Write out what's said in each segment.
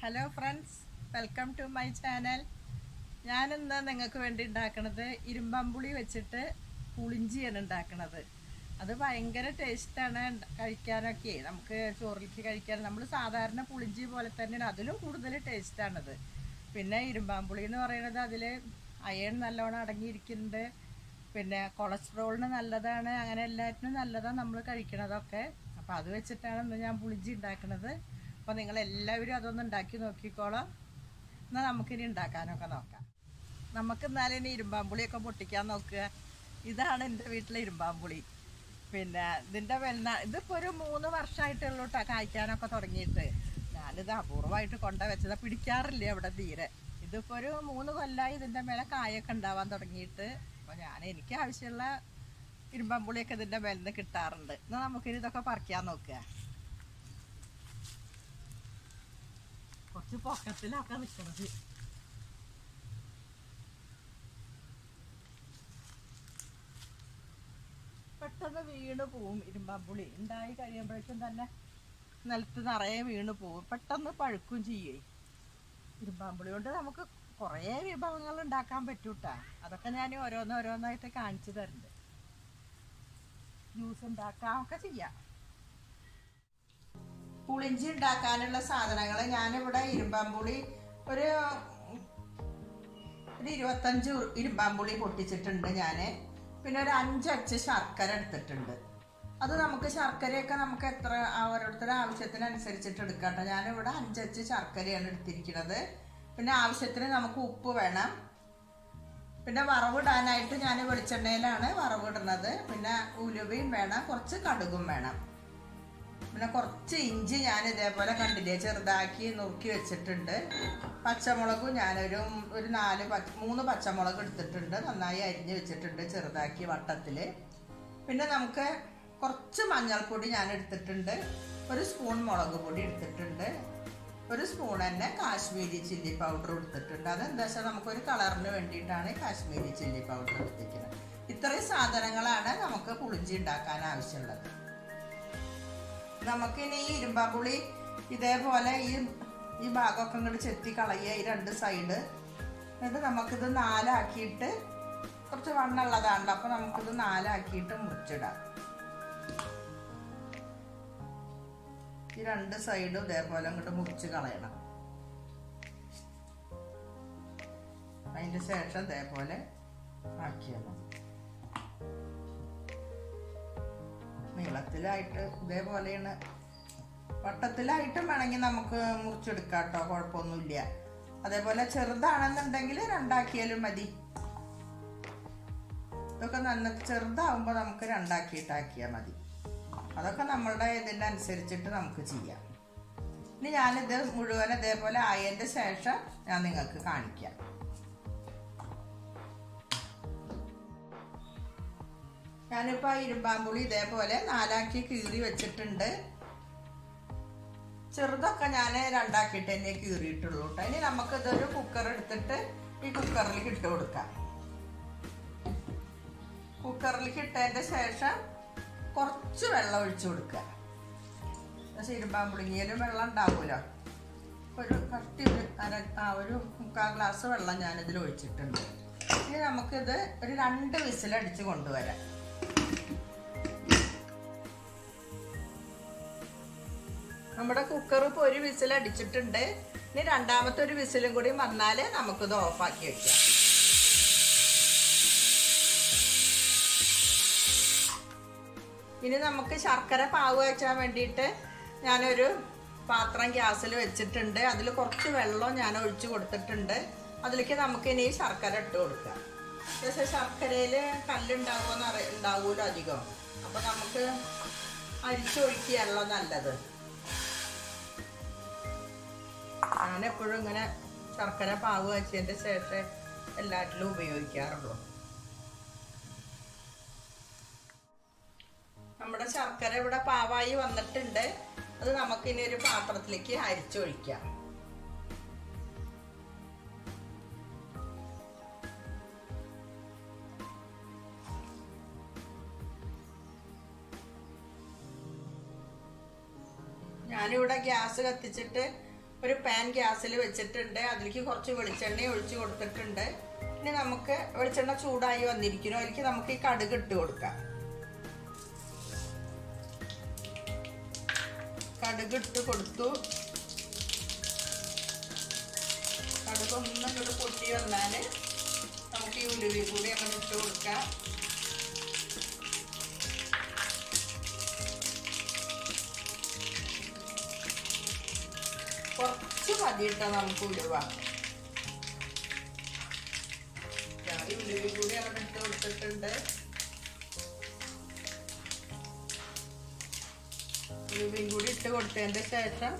hello friends welcome to my channel ഞാനിന്ന് നിങ്ങൾക്ക് വേണ്ടി ഉണ്ടാക്കണത് ഇരുമ്പമ്പുളി വെച്ചിട്ട് പുളിഞ്ചിയാണ് ഉണ്ടാക്കണത് അത് ഭയങ്കര ടേസ്റ്റാണ് കഴിക്കാനൊക്കെ നമുക്ക് ചോറിലേക്ക് കഴിക്കാൻ നമ്മൾ സാധാരണ പുളിഞ്ചി പോലെ തന്നെയാണ് അതിലും കൂടുതൽ ടേസ്റ്റാണത് പിന്നെ ഇരുമ്പാമ്പുളി എന്ന് പറയുന്നത് അതിൽ അയൺ നല്ലോണം അടങ്ങിയിരിക്കുന്നുണ്ട് പിന്നെ കൊളസ്ട്രോളിന് നല്ലതാണ് അങ്ങനെ എല്ലാറ്റിനും നല്ലതാണ് നമ്മൾ കഴിക്കണതൊക്കെ അപ്പോൾ അത് വെച്ചിട്ടാണ് ഇന്ന് ഞാൻ പുളിഞ്ചി ഉണ്ടാക്കുന്നത് അപ്പോൾ നിങ്ങൾ എല്ലാവരും അതൊന്ന് ഉണ്ടാക്കി നോക്കിക്കോളാം എന്നാൽ നമുക്കിനി ഉണ്ടാക്കാനൊക്കെ നോക്കാം നമുക്ക് എന്നാലും ഇനി ഇരുമ്പാമ്പുളിയൊക്കെ പൊട്ടിക്കാൻ നോക്കുക ഇതാണ് എൻ്റെ വീട്ടിലെ ഇരുമ്പാമ്പുളി പിന്നെ ഇതിൻ്റെ വെള്ള ഇതിപ്പോൾ ഒരു മൂന്ന് വർഷമായിട്ടുള്ളൂ കേട്ടോ കായ്ക്കാനൊക്കെ തുടങ്ങിയിട്ട് ഞാനിത് അപൂർവമായിട്ട് കൊണ്ട വെച്ചത് പിടിക്കാറില്ല അവിടെ തീരെ ഇതിപ്പോൾ ഒരു മൂന്ന് കൊല്ലമായി ഇതിൻ്റെ മേലെ കായൊക്കെ ഉണ്ടാവാൻ തുടങ്ങിയിട്ട് അപ്പോൾ ഞാൻ എനിക്ക് ആവശ്യമുള്ള ഇരുമ്പമ്പുളിയൊക്കെ ഇതിൻ്റെ മേലിൽ നിന്ന് കിട്ടാറുണ്ട് എന്നാൽ നമുക്കിനി ഇതൊക്കെ പറിക്കാൻ നോക്കുക കുറച്ച് പൊക്കത്തിലൊക്കെ നിൽക്കണത് പെട്ടെന്ന് വീണ് പോവും ഇരുമ്പമ്പുളി ഉണ്ടായി കഴിയുമ്പോഴേക്കും തന്നെ നിലത്ത് നിറയെ വീണ് പോവും പെട്ടെന്ന് പഴുക്കും ചെയ്യേ ഇരുമ്പാമ്പുളി കൊണ്ട് നമുക്ക് കുറേ വിഭവങ്ങൾ ഉണ്ടാക്കാൻ പറ്റൂട്ടാ അതൊക്കെ ഞാൻ ഓരോന്നോരോന്നായിട്ട് കാണിച്ചു തരുന്നുണ്ട് ജ്യൂസ് ഉണ്ടാക്കാം ഒക്കെ ചെയ്യാം പുളിഞ്ചി ഉണ്ടാക്കാനുള്ള സാധനങ്ങൾ ഞാനിവിടെ ഇരുമ്പാമ്പുളി ഒരു ഒരു ഇരുപത്തഞ്ച് ഇരുമ്പാമ്പുളി പൊട്ടിച്ചിട്ടുണ്ട് ഞാൻ പിന്നെ ഒരു അഞ്ചച്ച് ശർക്കര എടുത്തിട്ടുണ്ട് അത് നമുക്ക് ശർക്കരയൊക്കെ നമുക്ക് എത്ര ഓരോരുത്തരുടെ ആവശ്യത്തിനനുസരിച്ചിട്ട് എടുക്കാം കേട്ടോ ഞാനിവിടെ അഞ്ചച്ച് ശർക്കരയാണ് എടുത്തിരിക്കുന്നത് പിന്നെ ആവശ്യത്തിന് നമുക്ക് ഉപ്പ് വേണം പിന്നെ വറവിടാനായിട്ട് ഞാൻ വെളിച്ചെണ്ണയിലാണ് വറവിടുന്നത് പിന്നെ ഉലുവയും വേണം കുറച്ച് കടുകും വേണം പിന്നെ കുറച്ച് ഇഞ്ചി ഞാൻ ഇതേപോലെ കണ്ടില്ലേ ചെറുതാക്കി നുറുക്കി വെച്ചിട്ടുണ്ട് പച്ചമുളകും ഞാനൊരു ഒരു നാല് പച്ച മൂന്ന് പച്ചമുളക് എടുത്തിട്ടുണ്ട് നന്നായി അരിഞ്ഞ് വെച്ചിട്ടുണ്ട് ചെറുതാക്കി വട്ടത്തിൽ പിന്നെ നമുക്ക് കുറച്ച് മഞ്ഞൾപ്പൊടി ഞാൻ എടുത്തിട്ടുണ്ട് ഒരു സ്പൂൺ മുളക് പൊടി എടുത്തിട്ടുണ്ട് ഒരു സ്പൂൺ തന്നെ കാശ്മീരി ചില്ലി പൗഡർ എടുത്തിട്ടുണ്ട് അതെന്താ വെച്ചാൽ നമുക്കൊരു കളറിന് വേണ്ടിയിട്ടാണ് കാശ്മീരി ചില്ലി പൗഡർ എടുത്തിരിക്കുന്നത് ഇത്രയും സാധനങ്ങളാണ് നമുക്ക് പുളിഞ്ചി ഉണ്ടാക്കാൻ ആവശ്യമുള്ളത് നമുക്കിനി ഈ ഇരുമ്പാമ്പുളി ഇതേപോലെ ഈ ഈ ഭാഗമൊക്കെ ഇങ്ങോട്ട് ചെത്തി കളയുക ഈ രണ്ട് സൈഡ് എന്നിട്ട് നമുക്കിത് നാലാക്കിയിട്ട് കുറച്ച് വണ്ണുള്ളതാണല്ലോ അപ്പോൾ നമുക്കിത് നാലാക്കിയിട്ട് മുറിച്ചിടാം ഈ രണ്ട് സൈഡും ഇതേപോലെ അങ്ങോട്ട് മുറിച്ച് കളയണം അതിൻ്റെ ശേഷം ഇതേപോലെ ആക്കിയാൽ മതി നീളത്തിലായിട്ട് ഇതേപോലെയാണ് വട്ടത്തിലായിട്ടും വേണമെങ്കിൽ നമുക്ക് മുറിച്ചെടുക്കാം കേട്ടോ കുഴപ്പമൊന്നുമില്ല അതേപോലെ ചെറുതാണെന്നുണ്ടെങ്കിൽ രണ്ടാക്കിയാലും മതി ഇതൊക്കെ നന്ന ചെറുതാവുമ്പോൾ നമുക്ക് രണ്ടാക്കിയിട്ടാക്കിയാൽ മതി അതൊക്കെ നമ്മളുടെ ഇതിൻ്റെ അനുസരിച്ചിട്ട് നമുക്ക് ചെയ്യാം ഇനി ഞാനിത് മുഴുവൻ ഇതേപോലെ ആയതിൻ്റെ ശേഷം ഞാൻ നിങ്ങൾക്ക് കാണിക്കാം ഞാനിപ്പോൾ ഇരുമ്പാമ്പുളി ഇതേപോലെ നാലാക്കി കീറി വെച്ചിട്ടുണ്ട് ചെറുതൊക്കെ ഞാൻ രണ്ടാക്കിയിട്ട് തന്നെ കീറിയിട്ടുള്ളൂ കേട്ടോ ഇനി നമുക്കിതൊരു കുക്കർ എടുത്തിട്ട് ഈ കുക്കറിലേക്ക് ഇട്ട് കൊടുക്കാം കുക്കറിലേക്ക് ഇട്ടതിൻ്റെ ശേഷം കുറച്ച് വെള്ളം ഒഴിച്ചു കൊടുക്കുക പക്ഷേ ഇരുമ്പാമ്പുളിങ്ങിയാലും വെള്ളം ഉണ്ടാവുമല്ലോ ഒരു കട്ടി ഒരു അര ആ ഒരു മുക്കാൽ ഗ്ലാസ് വെള്ളം ഞാനിതിൽ ഒഴിച്ചിട്ടുണ്ട് ഇനി നമുക്കിത് ഒരു രണ്ട് വിസിലടിച്ച് കൊണ്ടുവരാം നമ്മുടെ കുക്കർ ഇപ്പോൾ ഒരു വിസിൽ അടിച്ചിട്ടുണ്ട് ഇനി രണ്ടാമത്തെ ഒരു വിസിലും കൂടി വന്നാൽ നമുക്കിത് ഓഫാക്കി വെക്കാം ഇനി നമുക്ക് ശർക്കര പാവ് വെച്ചാൻ വേണ്ടിയിട്ട് ഞാനൊരു പാത്രം ഗ്യാസിൽ വെച്ചിട്ടുണ്ട് അതിൽ കുറച്ച് വെള്ളം ഞാൻ ഒഴിച്ചു കൊടുത്തിട്ടുണ്ട് അതിലേക്ക് നമുക്ക് ഇനി ശർക്കര ഇട്ട് കൊടുക്കാം പക്ഷേ ശർക്കരയിൽ കല്ലുണ്ടാവുമെന്ന് അറിയ ഉണ്ടാവൂലോ അധികം അപ്പോൾ നമുക്ക് അരിച്ചൊഴിക്കുകയാണല്ലോ നല്ലത് ഞാനെപ്പോഴും ഇങ്ങനെ ശർക്കര പാവ് വെച്ചതിൻ്റെ ശേഷം എല്ലാറ്റിലും ഉപയോഗിക്കാറുള്ളൂ നമ്മുടെ ശർക്കര ഇവിടെ പാവായി വന്നിട്ടുണ്ട് അത് നമുക്കിനി ഒരു പാത്രത്തിലേക്ക് അരിച്ചൊഴിക്കാം ഞാനിവിടെ ഗ്യാസ് കത്തിച്ചിട്ട് ഒരു പാൻ ഗ്യാസിൽ വെച്ചിട്ടുണ്ട് അതിലേക്ക് കുറച്ച് വെളിച്ചെണ്ണ ഒഴിച്ച് കൊടുത്തിട്ടുണ്ട് ഇനി നമുക്ക് വെളിച്ചെണ്ണ ചൂടായി വന്നിരിക്കുന്നു അതിലേക്ക് നമുക്ക് ഈ കടുക് ഇട്ട് കൊടുക്കാം കടുക് ഇട്ട് കൊടുത്തു കടുക് ഒന്നും ഇങ്ങോട്ട് പൊട്ടി വന്നാൽ നമുക്ക് ഈ ഉലുവി കൂടി അങ്ങനെ ഇട്ട് കൊടുക്കാം കുറച്ച് മതി ഇട്ടാ നമുക്ക് ഉലുവ ഞാൻ ഈ ഉലുവി കൂടി അങ്ങനെ ഇട്ട് കൊടുത്തിട്ടുണ്ട് ഉലുവയും കൂടി ഇട്ട് കൊടുത്തതിന്റെ ശേഷം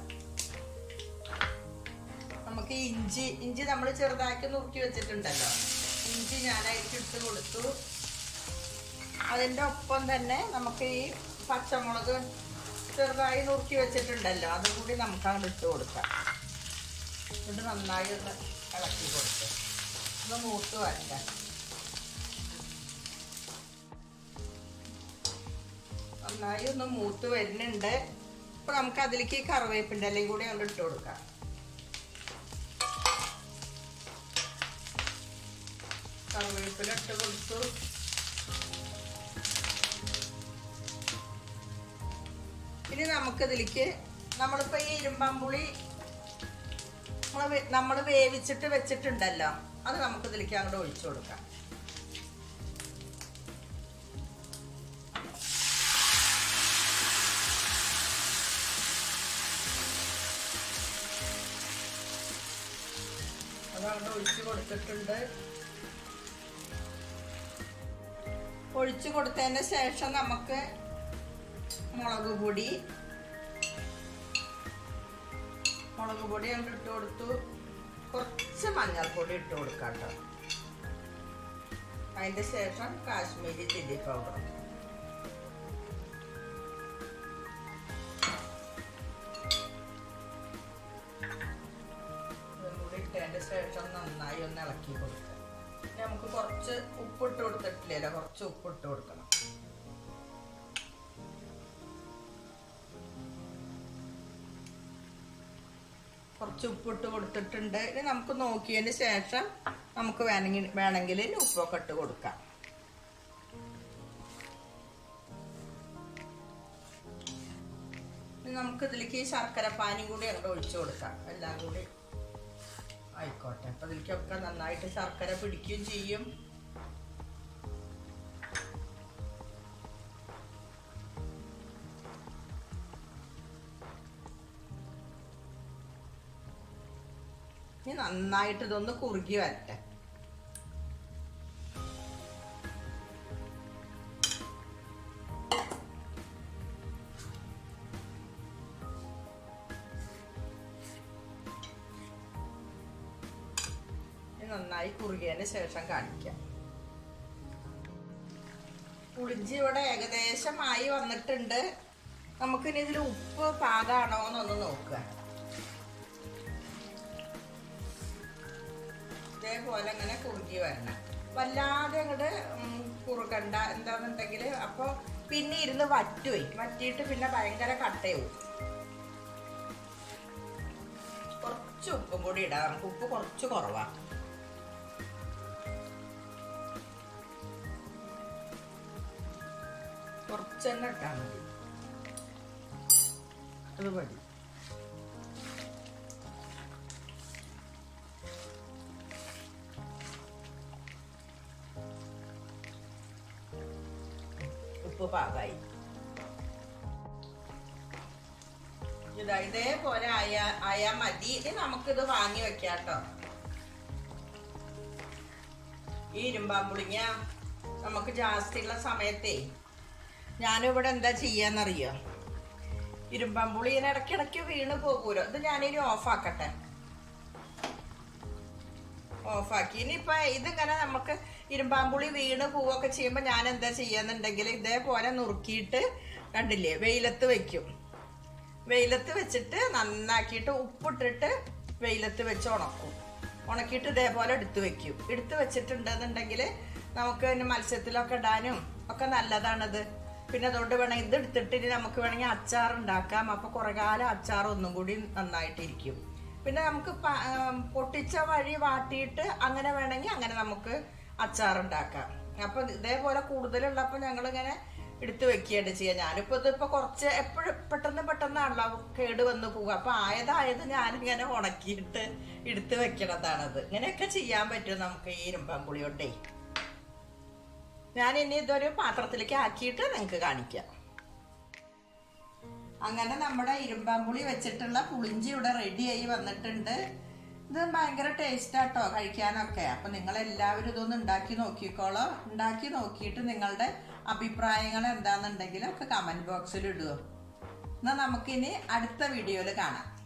നമുക്ക് ഈ ഇഞ്ചി ഇഞ്ചി നമ്മൾ ചെറുതാക്കി നുറുക്കി വെച്ചിട്ടുണ്ടല്ലോ ഇഞ്ചി ഞാനായിട്ട് ഇട്ട് കൊടുത്തു അതിൻ്റെ ഒപ്പം തന്നെ നമുക്ക് ഈ പച്ചമുളക് ചെറുതായി നുറുക്കി വെച്ചിട്ടുണ്ടല്ലോ അതും കൂടി നമുക്ക് അങ്ങോട്ട് ഇട്ട് കൊടുക്കാം എന്നിട്ട് നന്നായി ഒന്ന് ഇളക്കി കൊടുത്ത് ഒന്ന് മൂത്ത് വരട്ടെ നന്നായി ഒന്ന് മൂത്ത് വരുന്നുണ്ട് അപ്പൊ നമുക്ക് അതിലേക്ക് ഈ കറിവേപ്പിൻ്റെ ഇലയും കൂടി അങ്ങോട്ട് ഇട്ട് കൊടുക്കാം കറിവേപ്പില ഇട്ട് കൊടുത്തു ഇനി നമുക്കിതിലേക്ക് നമ്മളിപ്പോ ഈ ഇരുമ്പമ്പുളി നമ്മള് നമ്മൾ വേവിച്ചിട്ട് വെച്ചിട്ടുണ്ടല്ലോ അത് നമുക്കിതിലേക്ക് അങ്ങോട്ട് ഒഴിച്ചു കൊടുക്കാം അത് അങ്ങോട്ട് ഒഴിച്ചു കൊടുത്തിട്ടുണ്ട് ഒഴിച്ചു കൊടുത്തതിന് ശേഷം നമുക്ക് മുളക് പൊടി മുളക് പൊടി അങ്ങോട്ട് ഇട്ട് കൊടുത്തു കുറച്ച് മഞ്ഞൾപ്പൊടി ഇട്ട് കൊടുക്കാം കേട്ടോ അതിന്റെ ശേഷം കാശ്മീരി ചില്ലി പൗഡർ ഇതും കൂടി ഇട്ടതിന്റെ ശേഷം നന്നായി ഒന്ന് ഇളക്കി കൊടുക്കുക ഇനി നമുക്ക് കുറച്ച് ഉപ്പിട്ട് കൊടുത്തിട്ടില്ലല്ലോ കുറച്ച് ഉപ്പിട്ട് കൊടുക്കണം കുറച്ച് ഉപ്പിട്ട് കൊടുത്തിട്ടുണ്ട് ഇനി നമുക്ക് നോക്കിയതിന് ശേഷം നമുക്ക് വേണമെങ്കിൽ വേണമെങ്കിൽ ഇനി ഉപ്പൊക്കെ ഇട്ട് കൊടുക്കാം ഇനി നമുക്ക് ഇതിലേക്ക് ഈ ശർക്കര പാനിയും കൂടി അങ്ങോട്ട് ഒഴിച്ചു കൊടുക്കാം എല്ലാം കൂടി ആയിക്കോട്ടെ അപ്പൊ ഇതിലേക്കൊക്കെ നന്നായിട്ട് ശർക്കര പിടിക്കുകയും ചെയ്യും ഇനി നന്നായിട്ട് ഇതൊന്ന് കുറുകി വരട്ടെ ഇനി നന്നായി കുറുകിയതിന് ശേഷം കാണിക്കാം പുളിഞ്ചി ഇവിടെ ഏകദേശമായി വന്നിട്ടുണ്ട് നമുക്കിനി ഇതിൽ ഉപ്പ് പാകാണോ എന്നൊന്ന് നോക്കുക ഇതേപോലെ ഇങ്ങനെ കുറുകി വരണം വല്ലാതെ അങ്ങോട്ട് കുറുകണ്ട എന്താന്നുണ്ടെങ്കിൽ അപ്പോൾ പിന്നെ ഇരുന്ന് വറ്റുപോയി വറ്റിയിട്ട് പിന്നെ ഭയങ്കര കട്ടയാവും കുറച്ച് ഉപ്പും കൂടി ഇടാം നമുക്ക് ഉപ്പ് കുറച്ച് കുറവാ കുറച്ച് തന്നെ ഇട്ടാൽ മതി അത് മതി ഉപ്പ് പാകായി ഇതാ ഇതേപോലെ ആയ ആയാ മതി ഇനി നമുക്കിത് വാങ്ങി വെക്കാം കേട്ടോ ഈ ഇരുമ്പാമ്പുളിങ്ങ നമുക്ക് ജാസ്തിയുള്ള സമയത്തേ ഞാനിവിടെ എന്താ ചെയ്യാന്നറിയോ ഇരുമ്പാമ്പുളി ഇങ്ങനെ ഇടയ്ക്കിടയ്ക്ക് വീണ് പോകൂലോ ഇത് ഞാനിനി ഓഫാക്കട്ടെ ഓഫാക്കി ഇനിയിപ്പൊ ഇതിങ്ങനെ നമുക്ക് ഇരുമ്പാമ്പുളി വീണ് പോവൊക്കെ ചെയ്യുമ്പോൾ ഞാൻ എന്താ ചെയ്യാന്നുണ്ടെങ്കിൽ ഇതേപോലെ നുറുക്കിയിട്ട് കണ്ടില്ലേ വെയിലത്ത് വെക്കും വെയിലത്ത് വെച്ചിട്ട് നന്നാക്കിയിട്ട് ഉപ്പിട്ടിട്ട് വെയിലത്ത് വെച്ച് ഉണക്കും ഉണക്കിയിട്ട് ഇതേപോലെ എടുത്ത് വെക്കും എടുത്ത് വെച്ചിട്ടുണ്ടെന്നുണ്ടെങ്കിൽ നമുക്ക് പിന്നെ മത്സ്യത്തിലൊക്കെ ഇടാനും ഒക്കെ നല്ലതാണത് പിന്നെ അതുകൊണ്ട് വേണമെങ്കിൽ ഇത് എടുത്തിട്ട് ഇനി നമുക്ക് വേണമെങ്കിൽ അച്ചാർ ഉണ്ടാക്കാം അപ്പോൾ കുറേ കാലം അച്ചാർ ഒന്നും കൂടി നന്നായിട്ടിരിക്കും പിന്നെ നമുക്ക് പ- ആം, പൊട്ടിച്ച വഴി വാട്ടിയിട്ട് അങ്ങനെ വേണമെങ്കിൽ അങ്ങനെ നമുക്ക് അച്ചാർ ഉണ്ടാക്കാം അപ്പൊ ഇതേപോലെ കൂടുതലുള്ളപ്പോ ഞങ്ങൾ ഇങ്ങനെ എടുത്തു വെക്കുകയാണ് ചെയ്യുക ഞാനിപ്പോ ഇതിപ്പോ കുറച്ച് എപ്പോഴും പെട്ടെന്ന് പെട്ടെന്നാണല്ലോ കേട് വന്ന് പോവുക അപ്പൊ ആയതായത് ഞാനിങ്ങനെ ഉണക്കിയിട്ട് എടുത്തു വെക്കണതാണത് ഇങ്ങനെയൊക്കെ ചെയ്യാൻ പറ്റും നമുക്ക് ഈ ഇരുമ്പമ്പുളി കൊണ്ടേ ഞാൻ ഇനി ഇതൊരു പാത്രത്തിലേക്ക് ആക്കിയിട്ട് നിങ്ങൾക്ക് കാണിക്കാം അങ്ങനെ നമ്മുടെ ഇരുമ്പാമ്പുളി വെച്ചിട്ടുള്ള പുളിഞ്ചി ഇവിടെ റെഡിയായി വന്നിട്ടുണ്ട് ഇത് ഭയങ്കര ടേസ്റ്റ് ആട്ടോ കഴിക്കാനൊക്കെ അപ്പൊ നിങ്ങൾ എല്ലാവരും ഇതൊന്ന് ഉണ്ടാക്കി നോക്കിക്കോളോ ഉണ്ടാക്കി നോക്കിയിട്ട് നിങ്ങളുടെ അഭിപ്രായങ്ങൾ എന്താണെന്നുണ്ടെങ്കിലും ഒക്കെ കമന്റ് ബോക്സിൽ ഇടുക എന്നാൽ നമുക്കിനി അടുത്ത വീഡിയോയിൽ കാണാം